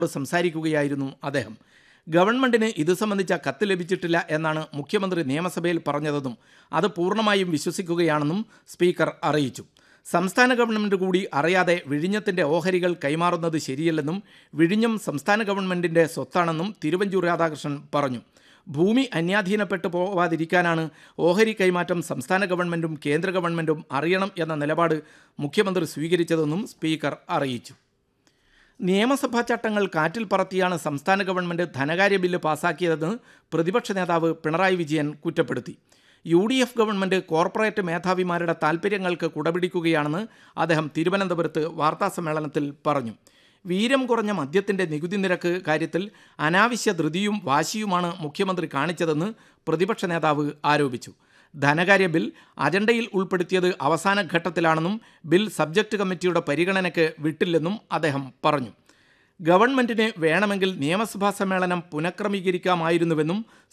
സംസാരിക്കുകയായിരുന്നു അദ്ദേഹം ഗവൺമെന്റിന് ഇത് സംബന്ധിച്ച കത്ത് ലഭിച്ചിട്ടില്ല എന്നാണ് മുഖ്യമന്ത്രി നിയമസഭയിൽ പറഞ്ഞതെന്നും അത് പൂർണ്ണമായും വിശ്വസിക്കുകയാണെന്നും സ്പീക്കർ അറിയിച്ചു സംസ്ഥാന ഗവൺമെന്റ് കൂടി അറിയാതെ വിഴിഞ്ഞത്തിന്റെ ഓഹരികൾ കൈമാറുന്നത് ശരിയല്ലെന്നും വിഴിഞ്ഞം സംസ്ഥാന ഗവൺമെന്റിന്റെ സ്വത്താണെന്നും തിരുവഞ്ചൂർ രാധാകൃഷ്ണൻ പറഞ്ഞു ഭൂമി അന്യാധീനപ്പെട്ടു പോവാതിരിക്കാനാണ് ഓഹരി കൈമാറ്റം സംസ്ഥാന ഗവൺമെന്റും കേന്ദ്ര ഗവൺമെന്റും അറിയണം എന്ന നിലപാട് മുഖ്യമന്ത്രി സ്വീകരിച്ചതെന്നും സ്പീക്കർ അറിയിച്ചു നിയമസഭാ ചട്ടങ്ങൾ കാറ്റിൽ പറത്തിയാണ് സംസ്ഥാന ഗവൺമെന്റ് ധനകാര്യ ബില്ല് പാസാക്കിയതെന്ന് പ്രതിപക്ഷ നേതാവ് പിണറായി വിജയൻ കുറ്റപ്പെടുത്തി U D F government corporate മേധാവിമാരുടെ താൽപ്പര്യങ്ങൾക്ക് കുടപിടിക്കുകയാണെന്ന് അദ്ദേഹം തിരുവനന്തപുരത്ത് വാർത്താസമ്മേളനത്തിൽ പറഞ്ഞു വീര്യം കുറഞ്ഞ മദ്യത്തിന്റെ നികുതി നിരക്ക് കാര്യത്തിൽ അനാവശ്യ ധൃതിയും വാശിയുമാണ് മുഖ്യമന്ത്രി കാണിച്ചതെന്ന് പ്രതിപക്ഷ നേതാവ് ആരോപിച്ചു ധനകാര്യ ബിൽ അജണ്ടയിൽ ഉൾപ്പെടുത്തിയത് അവസാന ഘട്ടത്തിലാണെന്നും ബിൽ സബ്ജക്ട് കമ്മിറ്റിയുടെ പരിഗണനയ്ക്ക് വിട്ടില്ലെന്നും അദ്ദേഹം പറഞ്ഞു ഗവൺമെന്റിന് വേണമെങ്കിൽ നിയമസഭാ സമ്മേളനം പുനഃക്രമീകരിക്കാമായിരുന്നുവെന്നും